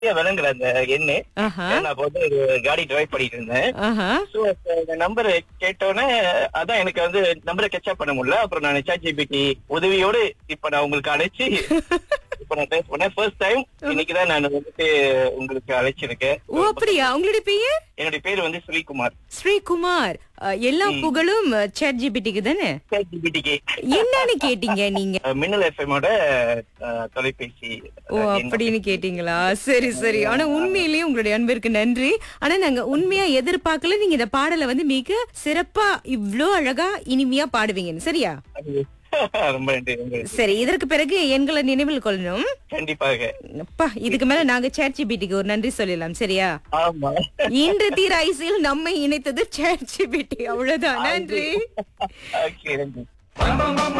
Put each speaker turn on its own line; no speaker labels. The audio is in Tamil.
விளங்குற அந்த எண்ணு
ஆஹா
நான் அப்ப வந்து ஒரு காடி டிரைவ் பண்ணிட்டு இருந்தேன்
ஆஹா
சோ இந்த நம்பர் கேட்டோன்னே அதான் எனக்கு வந்து நம்பரை கேட்சப் பண்ண முடியல அப்புறம் நான் சாட் ஜிபிடி உதவியோடு இப்ப நான் உங்களுக்கு அழைச்சு இப்ப நான் பேச பண்ணேன் ஃபர்ஸ்ட் டைம் இன்னைக்குதான் நான் வந்துட்டு உங்களுக்கு அழைச்சிருக்கேன்
ஓ அப்படியா உங்களுடைய பெயர்
என்னுடைய பேர் வந்து ஸ்ரீகுமார்
ஸ்ரீகுமார் அஹ், எல்லா புகழும் சேட் ஜிபிடிக்கு தானே
சாட் ஜிபிடிக்கு
என்னன்னு கேட்டீங்க நீங்க
மின்னல் எஃப்எமோட தொலைபேசி
ஓ அப்படின்னு கேட்டீங்களா சரி சரி ஆனா உண்மையிலேயே உங்களுடைய அன்பிற்கு நன்றி ஆனா நாங்க உண்மையா எதிர்பார்க்கல நீங்க இந்த பாடலை வந்து மிக சிறப்பா இவ்ளோ அழகா இனிமையா பாடுவீங்கன்னு சரியா
ரொம்ப நன்றி ரொம்ப நன்றி.
சரி இதற்கு பிறகு எங்களை நினைவில் கொள்ளணும்
கண்டிப்பாக
அப்பா இதுக்கு மேல நாங்க சேட் ஜிபிடிக்கு ஒரு நன்றி சொல்லலாம் சரியா
ஆமா
இன்று தீர ஐசியில் நம்மை இணைத்தது சேட் ஜிபிடி அவ்வளவுதான் நன்றி
ஓகே நன்றி